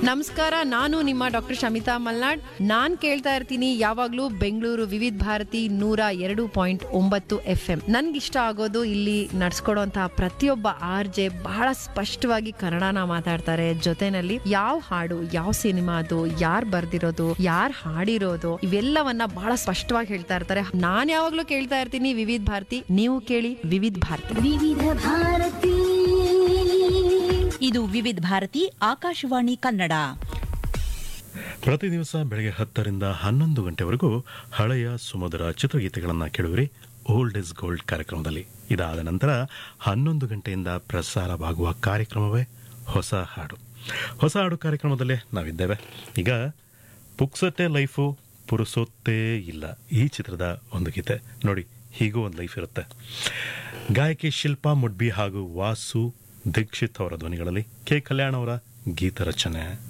ನಮಸ್ಕಾರ ನಾನು ನಿಮ್ಮ ಡಾಕ್ಟರ್ ಶಮಿತಾ ಮಲ್ನಾಡ್ ನಾನ್ ಕೇಳ್ತಾ ಇರ್ತೀನಿ ಯಾವಾಗ್ಲೂ ಬೆಂಗಳೂರು ವಿವಿಧ ಭಾರತಿ ನೂರ ಎರಡು ಪಾಯಿಂಟ್ ಒಂಬತ್ತು ಎಫ್ ಎಂ ನನ್ಗಿಷ್ಟ ಆಗೋದು ಇಲ್ಲಿ ನಡ್ಸ್ಕೊಡುವಂತಹ ಪ್ರತಿಯೊಬ್ಬ ಆರ್ ಜೆ ಬಹಳ ಸ್ಪಷ್ಟವಾಗಿ ಕನ್ನಡನ ಮಾತಾಡ್ತಾರೆ ಜೊತೆನಲ್ಲಿ ಯಾವ ಹಾಡು ಯಾವ ಸಿನಿಮಾ ಅದು ಯಾರು ಬರ್ದಿರೋದು ಯಾರು ಹಾಡಿರೋದು ಇವೆಲ್ಲವನ್ನ ಬಹಳ ಸ್ಪಷ್ಟವಾಗಿ ಹೇಳ್ತಾ ಇರ್ತಾರೆ ನಾನ್ ಯಾವಾಗ್ಲೂ ಕೇಳ್ತಾ ಇರ್ತೀನಿ ವಿವಿಧ ಭಾರತಿ ನೀವು ಕೇಳಿ ವಿವಿಧ ಭಾರತಿ ವಿವಿಧ ಭಾರತಿ ಇದು ವಿವಿಧ ಭಾರತಿ ಆಕಾಶವಾಣಿ ಕನ್ನಡ ಪ್ರತಿ ದಿವಸ ಬೆಳಗ್ಗೆ ಹತ್ತರಿಂದ ಹನ್ನೊಂದು ಗಂಟೆವರೆಗೂ ಹಳೆಯ ಸುಮಧುರ ಚಿತ್ರಗೀತೆಗಳನ್ನು ಕೇಳುವಿರಿ ಓಲ್ಡ್ ಇಸ್ ಗೋಲ್ಡ್ ಕಾರ್ಯಕ್ರಮದಲ್ಲಿ ಇದಾದ ನಂತರ ಹನ್ನೊಂದು ಗಂಟೆಯಿಂದ ಪ್ರಸಾರವಾಗುವ ಕಾರ್ಯಕ್ರಮವೇ ಹೊಸ ಹಾಡು ಹೊಸ ಹಾಡು ಕಾರ್ಯಕ್ರಮದಲ್ಲೇ ನಾವಿದ್ದೇವೆ ಈಗ ಪುಕ್ಸಟ್ಟೆ ಲೈಫು ಪುರುಸೊತ್ತೇ ಇಲ್ಲ ಈ ಚಿತ್ರದ ಒಂದು ಗೀತೆ ನೋಡಿ ಹೀಗೂ ಒಂದು ಲೈಫ್ ಇರುತ್ತೆ ಗಾಯಕಿ ಶಿಲ್ಪಾ ಮುಡ್ಬಿ ಹಾಗೂ ವಾಸು ದೀಕ್ಷಿತ್ ಅವರ ಧ್ವನಿಗಳಲ್ಲಿ ಕೆ ಕಲ್ಯಾಣ್ ಅವರ ಗೀತ ರಚನೆ